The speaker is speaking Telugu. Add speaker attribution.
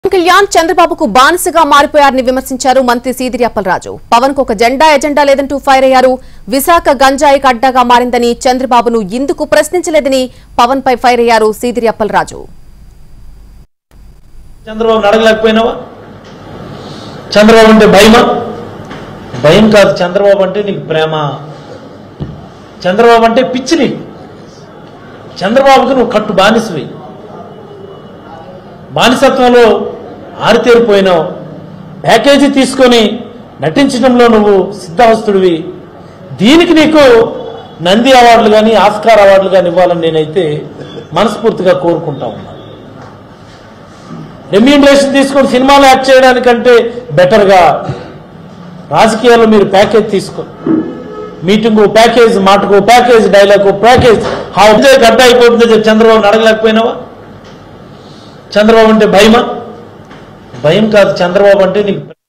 Speaker 1: కళ్యాణ్ చంద్రబాబుకు బానిసగా మారిపోయారని విమర్శించారు మంత్రి సీదిరి అప్పలరాజు పవన్ కు ఒక జెండా ఎజెండా లేదంటూ ఫైర్ అయ్యారు విశాఖ గంజాయికి అడ్డాగా మారిందని చంద్రబాబును ఇందుకు ప్రశ్నించలేదని పవన్ పై ఫైర్ అయ్యారు సీదిరి అప్పలరాజు
Speaker 2: చంద్రబాబు అడగలేకపోయినావా చంద్రబాబు అంటే భయమా భయం కాదు చంద్రబాబు అంటే నీకు ప్రేమ చంద్రబాబు అంటే పిచ్చి నీకు చంద్రబాబుకి నువ్వు కట్టు బానిసవి బానిసత్వంలో ఆరితేరిపోయినావు ప్యాకేజీ తీసుకొని నటించడంలో నువ్వు సిద్ధహస్తుడివి దీనికి నీకు నంది అవార్డులు కానీ ఆస్కార్ అవార్డులు కానీ ఇవ్వాలని నేనైతే మనస్ఫూర్తిగా కోరుకుంటా ఉన్నాను రెమ్యూనరేషన్ తీసుకొని సినిమాలో యాక్ట్ చేయడానికంటే బెటర్గా రాజకీయాల్లో మీరు ప్యాకేజ్ తీసుకో మీటింగ్ ప్యాకేజ్ మాటకు ప్యాకేజ్ డైలాగ్ ప్యాకేజ్ ఆ ఉద్యోగ గడ్డ అయిపోతుంది చెప్పి చంద్రబాబుని అడగలేకపోయినావా చంద్రబాబు అంటే భయమా భయం కాదు చంద్రబాబు అంటే నీకు